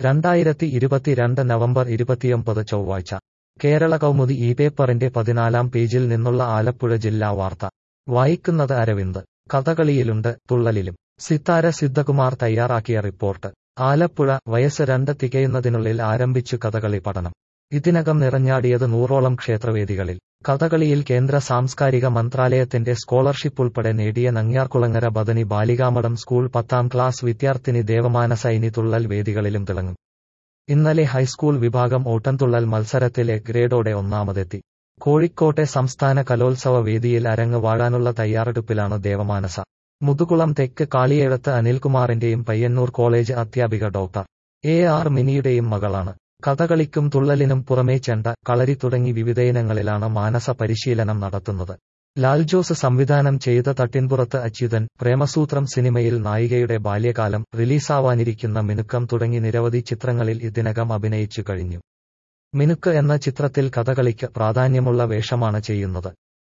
രണ്ടായിരത്തി ഇരുപത്തിരണ്ട് നവംബർ ഇരുപത്തിയൊമ്പത് ചൊവ്വാഴ്ച കേരള കൗമുദി ഈ പേപ്പറിന്റെ പതിനാലാം പേജിൽ നിന്നുള്ള ആലപ്പുഴ ജില്ലാ വാർത്ത വായിക്കുന്നത് അരവിന്ദ് കഥകളിയിലുണ്ട് തുള്ളലിലും സിത്താര സിദ്ധകുമാർ തയ്യാറാക്കിയ റിപ്പോർട്ട് ആലപ്പുഴ വയസ്സ് രണ്ട് തികയുന്നതിനുള്ളിൽ ആരംഭിച്ചു കഥകളി പഠനം ഇതിനകം നിറഞ്ഞാടിയത് നൂറോളം ക്ഷേത്രവേദികളിൽ കഥകളിയിൽ കേന്ദ്ര സാംസ്കാരിക മന്ത്രാലയത്തിന്റെ സ്കോളർഷിപ്പ് ഉൾപ്പെടെ നേടിയ നങ്ങ്യാർകുളങ്ങര ബദനി ബാലികാമഠം സ്കൂൾ പത്താം ക്ലാസ് വിദ്യാർത്ഥിനി ദേവമാനസ ഇനി തുള്ളൽ വേദികളിലും തിളങ്ങും ഇന്നലെ ഹൈസ്കൂൾ വിഭാഗം ഓട്ടംതുള്ളൽ മത്സരത്തിലെ ഗ്രേഡോടെ ഒന്നാമതെത്തി കോഴിക്കോട്ടെ സംസ്ഥാന കലോത്സവ വേദിയിൽ അരങ്ങ് വാഴാനുള്ള തയ്യാറെടുപ്പിലാണ് ദേവമാനസ മുതുകുളം തെക്ക് കാളിയേഴത്ത് അനിൽകുമാറിന്റെയും പയ്യന്നൂർ കോളേജ് അധ്യാപിക ഡോക്ടർ എ ആർ മിനിയുടെയും മകളാണ് കഥകളിക്കും തുള്ളലിനും പുറമേ ചെണ്ട കളരി തുടങ്ങി വിവിധയിനങ്ങളിലാണ് മാനസ പരിശീലനം നടത്തുന്നത് ലാൽ ജോസ് സംവിധാനം ചെയ്ത തട്ടിൻപുറത്ത് അച്യുതൻ പ്രേമസൂത്രം സിനിമയിൽ നായികയുടെ ബാല്യകാലം റിലീസാവാനിരിക്കുന്ന മിനുക്കം തുടങ്ങി നിരവധി ചിത്രങ്ങളിൽ ഇതിനകം അഭിനയിച്ചു കഴിഞ്ഞു മിനുക്ക് എന്ന ചിത്രത്തിൽ കഥകളിക്ക് പ്രാധാന്യമുള്ള വേഷമാണ് ചെയ്യുന്നത്